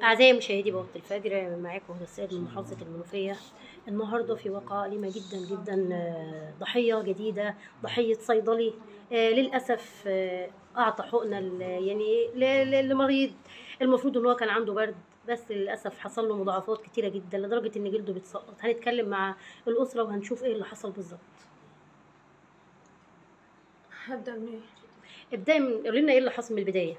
أعزائي مشاهدي بوقت الفجر معاكم هدى السيد من محافظة المنوفية النهاردة في واقعة أليمة جدا جدا آه، ضحية جديدة ضحية صيدلي آه، للأسف آه، أعطى حقنة ل- يعني ل- ل- لمريض المفروض إن هو كان عنده برد بس للأسف حصل له مضاعفات كتيرة جدا لدرجة إن جلده بيتسقط هنتكلم مع الأسرة وهنشوف إيه اللي حصل بالظبط هبدأ منين؟ ابدأي من قولي لنا إيه اللي حصل من البداية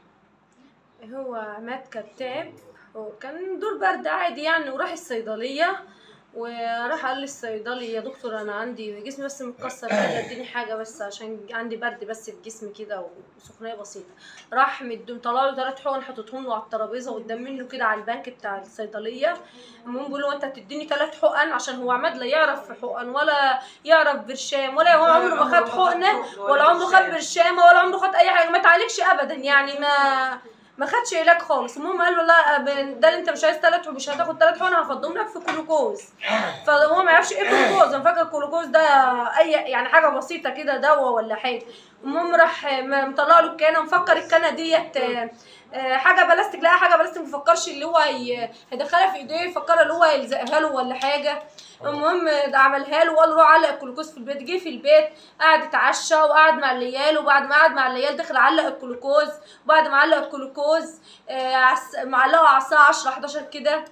هو عماد كتاب وكان دور برد عادي يعني وراح الصيدلية وراح قال للصيدلي يا دكتور انا عندي جسمي بس متكسر كده اديني حاجه بس عشان عندي برد بس في جسمي كده وسخونيه بسيطه راح مد- مطلع له ثلاث حقن حاططهم له على الترابيزه قدام منه كده على البنك بتاع الصيدليه المهم بيقول له انت هتديني ثلاث حقن عشان هو عماد لا يعرف في حقن ولا يعرف برشام ولا هو عمره ما خد حقنه ولا عمره خد برشامه ولا عمره خد اي حاجه ما تعالجش ابدا يعني ما ما خدش علاج خالص المهم قال له لا ب- ده اللي انت مش عايز ثلاث مش هتاخد ثلاث حقن هفضهم لك في كلوكوز فهو ما يعرفش ايه كلوكوز انا فاكر الكلوكوز ده اي يعني حاجه بسيطه كده دواء ولا حاجه المهم راح م- مطلع له الكانه مفكر الكانه ديت آه، آه، حاجه بلاستيك لا حاجه بلاستيك مفكرش اللي هو هي- هيدخلها في ايديه فكر اللي هو يلزقها له ولا حاجه المهم ده عملها له وقال له روح علق الجلوكوز في البيت جه في البيت قعد اتعشى وقعد مع العيال وبعد ما قعد مع العيال دخل علق الجلوكوز وبعد ما علق الجلوكوز آه، عس- معلقه على الساعه 10 11 كده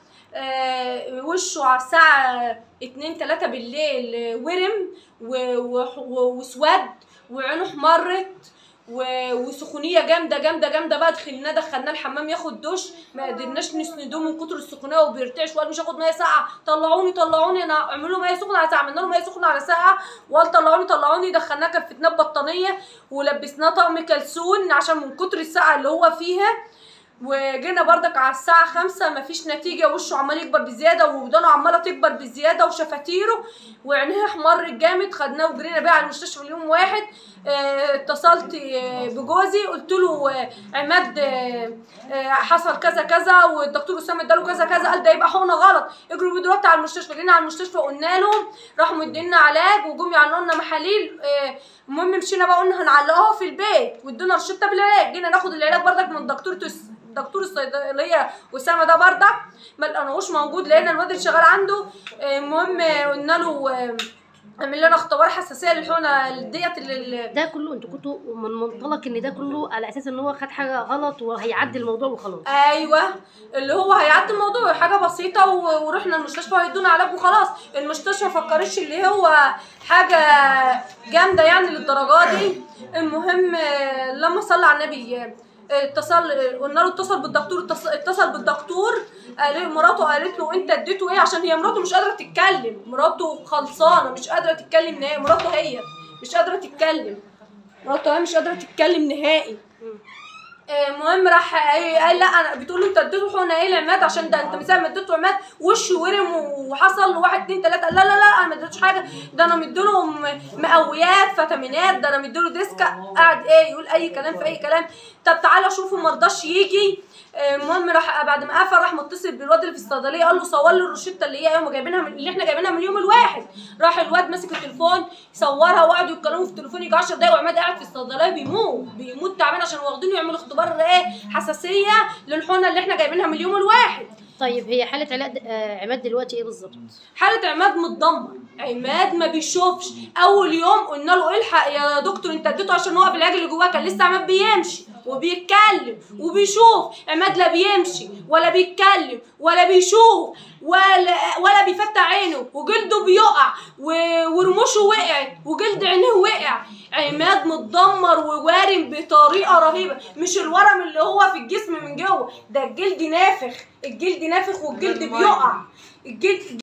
آه، وشه على الساعة اتنين تلاتة بالليل آه، ورم و- و- و- وسود وعينه احمرت و- وسخونيه جامده جامده جامده بقى دخلناه دخلناه الحمام ياخد دش ما قدرناش نسندوه من كتر السخونيه وبيرتعش وقال مش هاخد ميه ساقعه طلعوني طلعوني انا اعملوا ميه سخنه على ساعه عملنا له ميه سخنه على ساعه وقال طلعوني طلعوني دخلناه كفتناه ببطانيه ولبسناه طقم كلسون عشان من كتر الساعه اللي هو فيها وجينا بردك على الساعة خمسة مفيش نتيجة وشه عمال يكبر بزيادة ودانه عمالة تكبر بزيادة وشفاتيره وعينيه احمر جامد خدناه وجرينا بيه على المستشفى اليوم واحد آه، اتصلت آه، بجوزي قلت له آه، عماد آه، آه، حصل كذا كذا والدكتور اسامه اداله كذا كذا قال ده يبقى حقنه غلط اجروا بيه دلوقتي على المستشفى جينا على المستشفى قلنا لهم راحوا مدينا علاج وجم يعملوا لنا محاليل آه، المهم مشينا بقى قلنا هنعلقوها في البيت وادونا روشته بالعلاج جينا ناخد العلاج بردك من دكتور تس دكتور الصيدليه اسامه ده بردك ما لقيناهوش موجود لقينا الواد اللي شغال عنده آه، المهم آه، قلنا له آه، اعمل لنا اختبار حساسيه للحقنه ديت اللي ده كله انتوا كنتوا من منطلق ان ده كله على اساس ان هو خد حاجه غلط وهيعدي الموضوع وخلاص ايوه اللي هو هيعدي الموضوع حاجه بسيطه و- ورحنا المستشفى هيدونا علاج وخلاص المستشفى فكرتش اللي هو حاجه جامده يعني للدرجه دي المهم آه، لما صلى على النبي آه، اتصل آه، قلنا له اتصل بالدكتور اتص- اتصل بالدكتور قال مراته قالت له انت اديته ايه عشان هي مراته مش قادره تتكلم مراته خلصانه مش قادره تتكلم نهائي مراته هي مش قادره تتكلم مراته هي مش قادره تتكلم نهائي المهم راح قال لا انا بتقول له انت اديته حقنه ايه لعماد عشان ده انت من ساعه ما اديته عماد وشه ورم وحصل له واحد اتنين تلاته قال لا لا لا انا ما اديتوش حاجه ده انا مديله م- مقويات فيتامينات ده انا مديله ديسكا قاعد ايه يقول اي كلام في اي كلام طب تعالى شوفه ما رضاش يجي المهم راح بعد ما قفل راح متصل بالواد اللي في الصيدليه قال له صور لي الروشته اللي هي يوم جايبينها من اللي احنا جايبينها من اليوم الواحد راح الواد ماسك التليفون صورها وقعدوا يتكلموا في التليفون يجي 10 دقايق وعماد قاعد في الصيدليه بيموت بيموت تعبان عشان واخدينه يعملوا اختبار ايه حساسيه للحقنه اللي احنا جايبينها من اليوم الواحد طيب هي حاله علاج آه، عماد دلوقتي ايه بالظبط حالة عماد متدمر عماد ما بيشوفش اول يوم قلنا له الحق يا دكتور انت اديته عشان هو بالعلاج اللي جواه كان لسه عماد بيمشي وبيتكلم وبيشوف عماد لا بيمشي ولا بيتكلم ولا بيشوف ولا ولا بيفتح عينه وجلده بيقع و- ورموشه وقعت وجلد عينيه وقع عماد متدمر ووارم بطريقه رهيبه مش الورم اللي هو في الجسم من جوه ده الجلد نافخ الجلد نافخ والجلد بيقع الجلد